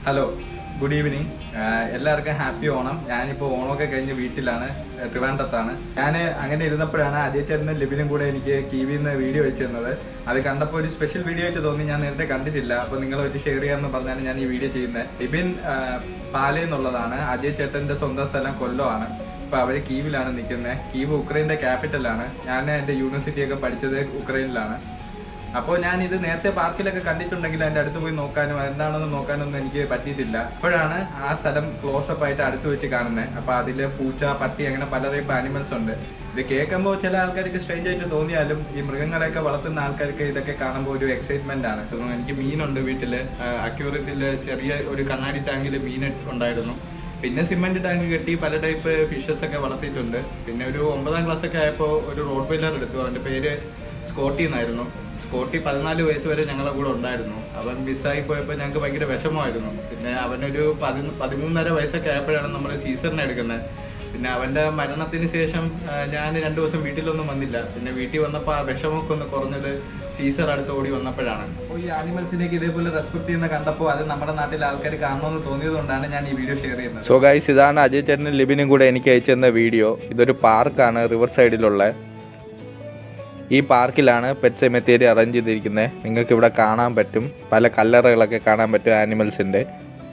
hello good evening എല്ലാവർക്കും happy Onam ഞാനിപ്പോൾ ഓണമൊക്കെ കഴിഞ്ഞ് വീട്ടിലാണ് ഏഹ് ട്രിവാൻഡ്രത്താണ് ഞാൻ അങ്ങനെ ഇരുന്നപ്പോഴാണ് അജയ് ചേട്ടനും ലിബിനും കൂടെ എനിക്ക് കീവിൽ നിന്ന് വീഡിയോ വെച്ച് തന്നത് അത് കണ്ടപ്പോൾ ഒരു സ്പെഷ്യൽ വീഡിയോ ആയിട്ട് തോന്നി ഞാൻ നേരത്തെ കണ്ടിട്ടില്ല അപ്പോൾ നിങ്ങളുമായിട്ട് ഷെയർ ചെയ്യാമെന്ന് പറഞ്ഞാണ് ഞാൻ ഈ വീഡിയോ ചെയ്യുന്നത് ലിബിൻ പാലയിൽ നിന്നുള്ളതാണ് അജയ് ചേട്ടൻ്റെ സ്വന്തം സ്ഥലം കൊല്ലമാണ് ഇപ്പൊ അവര് കീവിലാണ് നിൽക്കുന്നത് കീവ് ഉക്രൈന്റെ ക്യാപിറ്റലാണ് ഞാൻ എന്റെ യൂണിവേഴ്സിറ്റി ഒക്കെ പഠിച്ചത് ഉക്രൈനിലാണ് അപ്പോൾ ഞാൻ ഇത് നേരത്തെ പാർക്കിലൊക്കെ കണ്ടിട്ടുണ്ടെങ്കിൽ അതിന്റെ അടുത്ത് പോയി നോക്കാനും എന്താണെന്ന് നോക്കാനൊന്നും എനിക്ക് പറ്റിയിട്ടില്ല അപ്പോഴാണ് ആ സ്ഥലം ക്ലോസ് അപ്പ് ആയിട്ട് അടുത്ത് വെച്ച് കാണുന്നത് അപ്പൊ അതില് പൂച്ച പട്ടി അങ്ങനെ പല ടൈപ്പ് ആനിമൽസ് ഉണ്ട് ഇത് കേൾക്കുമ്പോൾ ചില ആൾക്കാർക്ക് സ്ട്രേഞ്ച് ആയിട്ട് തോന്നിയാലും ഈ മൃഗങ്ങളെയൊക്കെ വളർത്തുന്ന ആൾക്കാർക്ക് ഇതൊക്കെ കാണുമ്പോൾ ഒരു എക്സൈറ്റ്മെന്റ് ആണ് എനിക്ക് മീനുണ്ട് വീട്ടില് അക്യൂറത്തില് ചെറിയ ഒരു കണ്ണാടി ടാങ്കിൽ മീൻ ഉണ്ടായിരുന്നു പിന്നെ സിമന്റ് ടാങ്ക് കെട്ടി പല ടൈപ്പ് ഫിഷസ് ഒക്കെ വളർത്തിയിട്ടുണ്ട് പിന്നെ ഒരു ഒമ്പതാം ക്ലാസ് ഒക്കെ ആയപ്പോൾ ഒരു റോഡ് വെയിലർ എടുത്തു അവന്റെ പേര് സ്കോട്ടി എന്നായിരുന്നു സ്കോട്ടി പതിനാല് വയസ്സ് വരെ ഞങ്ങളെ കൂടെ ഉണ്ടായിരുന്നു അവൻ മിസ്സായി പോയപ്പോൾ ഞങ്ങൾക്ക് ഭയങ്കര വിഷമമായിരുന്നു പിന്നെ അവനൊരു പതി പതിമൂന്നര വയസ്സൊക്കെ ആയപ്പോഴാണ് നമ്മൾ സീസറിനെ എടുക്കുന്നത് പിന്നെ അവന്റെ മരണത്തിന് ശേഷം ആ, ഞാൻ രണ്ടു ദിവസം വീട്ടിലൊന്നും വന്നില്ല പിന്നെ വീട്ടിൽ വന്നപ്പോൾ ആ വിഷമമൊക്കെ ഒന്ന് കുറഞ്ഞത് സീസർ അടുത്ത് ഓടി വന്നപ്പോഴാണ് അപ്പോൾ ഈ ആനിമൽസിനേക്ക് ഇതേപോലെ റെസ്പെക്ട് ചെയ്യുന്ന കണ്ടപ്പോൾ അത് നമ്മുടെ നാട്ടിലെ ആൾക്കാർ കാണണമെന്ന് തോന്നിയതുകൊണ്ടാണ് ഞാൻ ഈ വീഡിയോ ഷെയർ ചെയ്യുന്നത് സോ ഗൈസ് ഇതാണ് അജയ് ചേട്ടനും ലിബിനും കൂടെ എനിക്ക് അയച്ചു തന്ന വീഡിയോ ഇതൊരു പാർക്കാണ് റിവർ സൈഡിലുള്ള ഈ പാർക്കിലാണ് പെറ്റ് സെമിത്തേരി അറേഞ്ച് ചെയ്തിരിക്കുന്നത് നിങ്ങൾക്ക് ഇവിടെ കാണാൻ പറ്റും പല കല്ലറകളൊക്കെ കാണാൻ പറ്റും ആനിമൽസിൻ്റെ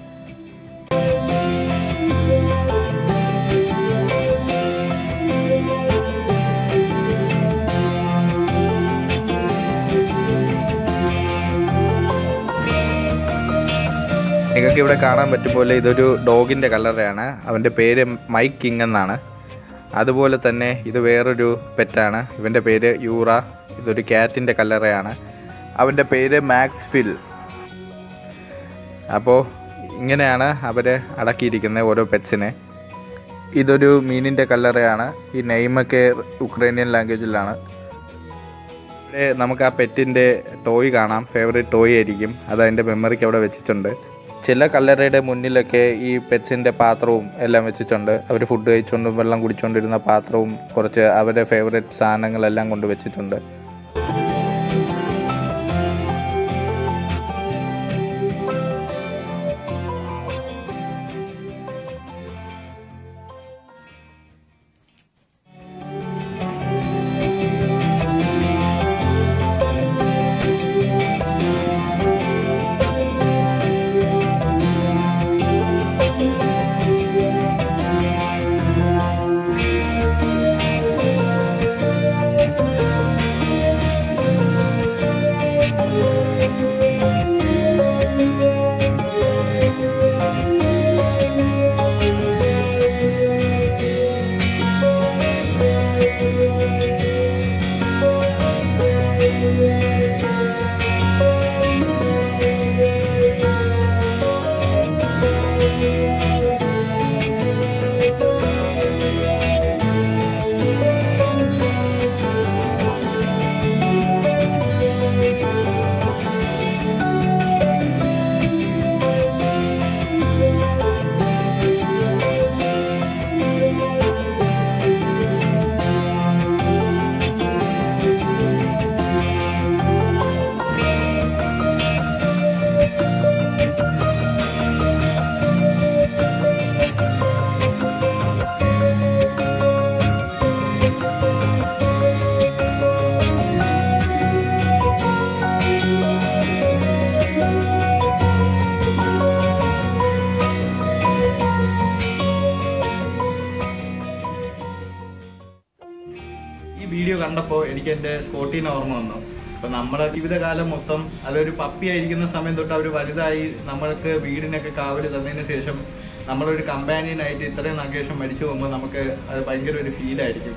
നിങ്ങൾക്ക് ഇവിടെ കാണാൻ പറ്റും പോലെ ഇതൊരു ഡോഗിൻ്റെ കല്ലറയാണ് അവൻ്റെ പേര് മൈക്ക് കിങ് എന്നാണ് അതുപോലെ തന്നെ ഇത് വേറൊരു പെറ്റാണ് ഇവൻ്റെ പേര് യൂറ ഇതൊരു ക്യാറ്റിൻ്റെ കല്ലറയാണ് അവൻ്റെ പേര് മാക്സ് ഫിൽ അപ്പോൾ ഇങ്ങനെയാണ് അവർ അടക്കിയിരിക്കുന്നത് ഓരോ പെറ്റ്സിനെ ഇതൊരു മീനിൻ്റെ കല്ലറയാണ് ഈ നെയ്മൊക്കെ ഉക്രൈനിയൻ ലാംഗ്വേജിലാണ് ഇവിടെ നമുക്ക് ആ പെറ്റിൻ്റെ ടോയ് കാണാം ഫേവറേറ്റ് ടോയ് ആയിരിക്കും അത് അതിൻ്റെ മെമ്മറിക്ക് അവിടെ വെച്ചിട്ടുണ്ട് ചില കല്ലറയുടെ മുന്നിലൊക്കെ ഈ പെറ്റ്സിൻ്റെ പാത്രവും എല്ലാം വെച്ചിട്ടുണ്ട് അവർ ഫുഡ് കഴിച്ചുകൊണ്ടും വെള്ളം കുടിച്ചുകൊണ്ടിരുന്ന പാത്രവും കുറച്ച് അവരുടെ ഫേവറേറ്റ് സാധനങ്ങളെല്ലാം കൊണ്ട് വെച്ചിട്ടുണ്ട് ഈ വീഡിയോ കണ്ടപ്പോൾ എനിക്ക് എൻ്റെ സ്കോട്ടീനെ ഓർമ്മ വന്നു അപ്പൊ നമ്മുടെ ജീവിതകാലം മൊത്തം അതൊരു പപ്പി ആയിരിക്കുന്ന സമയം തൊട്ട് അവർ വലുതായി നമ്മൾക്ക് വീടിനൊക്കെ കാവല് തന്നതിന് ശേഷം നമ്മളൊരു കമ്പാനിയൻ ആയിട്ട് ഇത്രയും നഗേഷം മരിച്ചു പോകുമ്പോൾ നമുക്ക് അത് ഭയങ്കര ഒരു ഫീലായിരിക്കും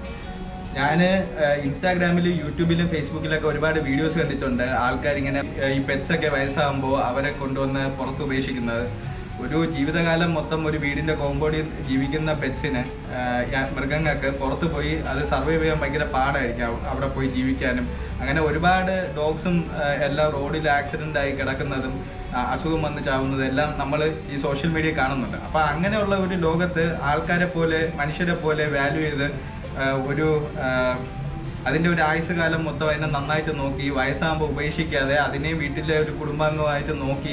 ഞാൻ ഇൻസ്റ്റാഗ്രാമിലും യൂട്യൂബിലും ഫേസ്ബുക്കിലൊക്കെ ഒരുപാട് വീഡിയോസ് കണ്ടിട്ടുണ്ട് ആൾക്കാർ ഇങ്ങനെ ഈ പെറ്റ്സ് ഒക്കെ വയസ്സാകുമ്പോൾ അവരെ കൊണ്ടുവന്ന് പുറത്ത് ഉപേക്ഷിക്കുന്നത് ഒരു ജീവിതകാലം മൊത്തം ഒരു വീടിന്റെ കോമ്പൗണ്ടിൽ ജീവിക്കുന്ന പെറ്റ്സിന് മൃഗങ്ങൾക്ക് പുറത്ത് പോയി അത് സർവൈവ് ചെയ്യാൻ ഭയങ്കര പാടായിരിക്കും അവ- അവിടെ പോയി ജീവിക്കാനും അങ്ങനെ ഒരുപാട് ഡോഗ്സും എല്ലാം റോഡിൽ ആക്സിഡന്റ് ആയി കിടക്കുന്നതും ആ, അസുഖം വന്ന് ചാവുന്നതും എല്ലാം നമ്മൾ ഈ സോഷ്യൽ മീഡിയ കാണുന്നുണ്ട് അപ്പൊ അങ്ങനെയുള്ള ഒരു ലോകത്ത് ആൾക്കാരെ പോലെ മനുഷ്യരെ പോലെ വാല്യൂ ചെയ്ത് ആ, ഒരു ആ, അതിന്റെ ഒരു ആയുസ് കാലം മൊത്തം അതിനെ നന്നായിട്ട് നോക്കി വയസ്സാകുമ്പോൾ ഉപേക്ഷിക്കാതെ അതിനെ വീട്ടിലെ ഒരു കുടുംബാംഗമായിട്ട് നോക്കി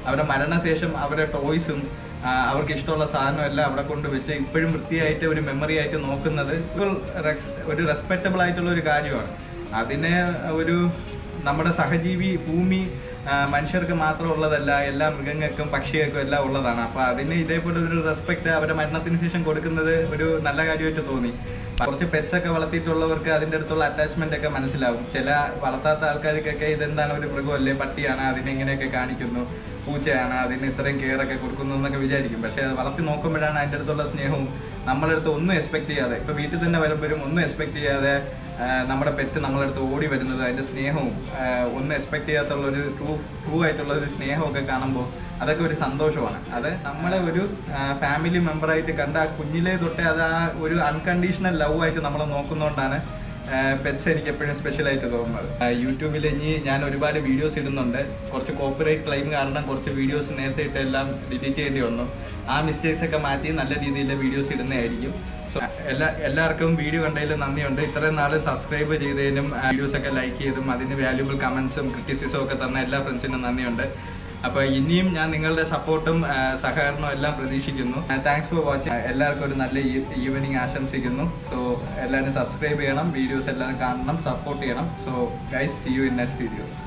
അവരുടെ മരണശേഷം അവരുടെ ടോയ്സും അവർക്ക് ഇഷ്ടമുള്ള സാധനം എല്ലാം അവിടെ കൊണ്ട് വെച്ച് ഇപ്പോഴും വൃത്തിയായിട്ട് ഒരു മെമ്മറി ആയിട്ട് നോക്കുന്നത് ഇപ്പോൾ റെസ്- ഒരു റെസ്പെക്റ്റബിൾ ആയിട്ടുള്ള ഒരു കാര്യമാണ് അതിനെ ഒരു നമ്മുടെ സഹജീവി ഭൂമി ആ, മനുഷ്യർക്ക് മാത്രം ഉള്ളതല്ല എല്ലാ മൃഗങ്ങൾക്കും പക്ഷികൾക്കും എല്ലാം ഉള്ളതാണ് അപ്പൊ അതിന് ഇതേപോലെ ഒരു റെസ്പെക്ട് അവരുടെ മരണത്തിന് ശേഷം കൊടുക്കുന്നത് ഒരു നല്ല കാര്യമായിട്ട് തോന്നി കുറച്ച് പെറ്റ്സ് ഒക്കെ വളർത്തിയിട്ടുള്ളവർക്ക് അതിന്റെ അടുത്തുള്ള അറ്റാച്ച്മെന്റ് ഒക്കെ മനസ്സിലാവും ചില വളർത്താത്ത ആൾക്കാർക്കൊക്കെ ഇതെന്താണ് ഒരു മൃഗമല്ലേ പട്ടിയാണ് അതിനെ ഇങ്ങനെയൊക്കെ കാണിക്കുന്നു പൂച്ചയാണ് അതിന് ഇത്രയും കെയർ ഒക്കെ കൊടുക്കുന്നു എന്നൊക്കെ വിചാരിക്കും പക്ഷെ അത് വളർത്തി നോക്കുമ്പോഴാണ് അതിന്റെ അടുത്തുള്ള സ്നേഹവും നമ്മളെ അടുത്ത് ഒന്നും എക്സ്പെക്ട് ചെയ്യാതെ ഇപ്പൊ വീട്ടിൽ തന്നെ വരുമ്പോഴും ഒന്നും എക്സ്പെക്ട് ചെയ്യാതെ ആ, നമ്മുടെ പെറ്റ് നമ്മളെ അടുത്ത് ഓടി വരുന്നത് അതിന്റെ സ്നേഹവും ആ, ഒന്നും എക്സ്പെക്ട് ചെയ്യാത്തുള്ള ഒരു ട്രൂ ട്രൂ ആയിട്ടുള്ള ഒരു സ്നേഹമൊക്കെ കാണുമ്പോൾ അതൊക്കെ ഒരു സന്തോഷമാണ് അത് നമ്മളെ ഒരു ഫാമിലി മെമ്പറായിട്ട് കണ്ട ആ കുഞ്ഞിലെ തൊട്ടേ അത് ആ ഒരു അൺകണ്ടീഷണൽ ലവ് ആയിട്ട് നമ്മളെ നോക്കുന്നതുകൊണ്ടാണ് പെറ്റ്സ് എനിക്ക് എപ്പോഴും സ്പെഷ്യൽ ആയിട്ട് തോന്നുന്നത് ആ, യൂട്യൂബിൽ ഇനി ഞാൻ ഒരുപാട് വീഡിയോസ് ഇടുന്നുണ്ട് കുറച്ച് കോപ്പിറൈറ്റ് ക്ലെയിം കാരണം കുറച്ച് വീഡിയോസ് നേരത്തെ ഇട്ടെല്ലാം ഡിലീറ്റ് ചെയ്യേണ്ടി വന്നു ആ മിസ്റ്റേക്സ് ഒക്കെ മാറ്റി നല്ല രീതിയിൽ വീഡിയോസ് ഇടുന്നതായിരിക്കും സോ എല്ലാ എല്ലാവർക്കും വീഡിയോ കണ്ടതിൽ നന്ദിയുണ്ട് ഇത്രയും നാൾ സബ്സ്ക്രൈബ് ചെയ്തതിനും വീഡിയോസ് ഒക്കെ ലൈക്ക് ചെയ്തും അതിന് വാല്യുബിൾ കമന്റ്സും ക്രിറ്റിസിസും ഒക്കെ തന്ന എല്ലാ ഫ്രണ്ട്സിനും നന്ദിയുണ്ട് അപ്പൊ ഇനിയും ഞാൻ നിങ്ങളുടെ സപ്പോർട്ടും സഹകരണവും എല്ലാം പ്രതീക്ഷിക്കുന്നു താങ്ക്സ് ഫോർ വാച്ചിങ് എല്ലാവർക്കും ഒരു നല്ല ഈവനിങ് ആശംസിക്കുന്നു സോ എല്ലാവരും സബ്സ്ക്രൈബ് ചെയ്യണം വീഡിയോസ് എല്ലാവരും കാണണം സപ്പോർട്ട് ചെയ്യണം so guys see you in next video